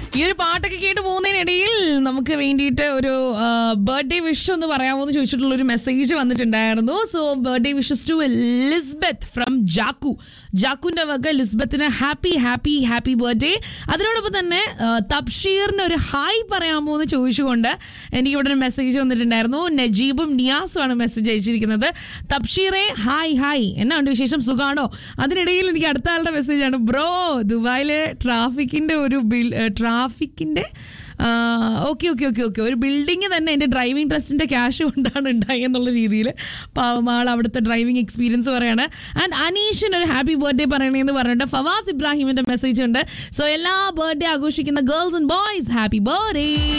ഈ ഒരു പാട്ടൊക്കെ കേട്ട് പോകുന്നതിനിടയിൽ നമുക്ക് വേണ്ടിയിട്ട് ഒരു ബർത്ത്ഡേ വിഷ് എന്ന് പറയാമോ എന്ന് ചോദിച്ചിട്ടുള്ള ഒരു മെസ്സേജ് വന്നിട്ടുണ്ടായിരുന്നു so birthday wishes to Lisbeth from ജാക്കു ജാക്കുന്റെ വക ലിസ്ബത്തിന് ഹാപ്പി ഹാപ്പി ഹാപ്പി ബർത്ത്ഡേ അതിനോടൊപ്പം തന്നെ ആ, തബ്ഷീറിന് ഒരു ഹായ് പറയാമോ എന്ന് ചോദിച്ചുകൊണ്ട് എനിക്ക് ഇവിടെ ഒരു മെസ്സേജ് വന്നിട്ടുണ്ടായിരുന്നു നജീബും നിയാസും ആണ് മെസ്സേജ് അയച്ചിരിക്കുന്നത് തബ്ഷീറെ ഹായ് ഹായ് എന്നാ ഉണ്ട് വിശേഷം സുഖാണോ അതിനിടയിൽ എനിക്ക് അടുത്ത ആളുടെ മെസ്സേജാണ് ബ്രോ ദുബായിലെ ട്രാഫിക്കിന്റെ ഒരു ബിൽ ട്രാഫിക്കിന്റെ ഓക്കെ ഓക്കെ ഓക്കെ ഓക്കെ ഒരു ബിൽഡിംഗ് തന്നെ എൻ്റെ ഡ്രൈവിംഗ് ടെസ്റ്റിന്റെ ക്യാഷ് കൊണ്ടാണ് ഉണ്ടായി എന്നുള്ള രീതിയിൽ പാവം ആൾ അവിടുത്തെ ഡ്രൈവിംഗ് എക്സ്പീരിയൻസ് പറയാണ് ആൻഡ് അനീഷിന് ഒരു ഹാപ്പി ബർത്ത്ഡേ പറയണേന്ന് പറഞ്ഞിട്ട് ഫവാസ് ഇബ്രാഹിമിന്റെ മെസ്സേജ് ഉണ്ട് സോ എല്ലാ ബർത്ത്ഡേ ആഘോഷിക്കുന്ന girls and boys happy birthday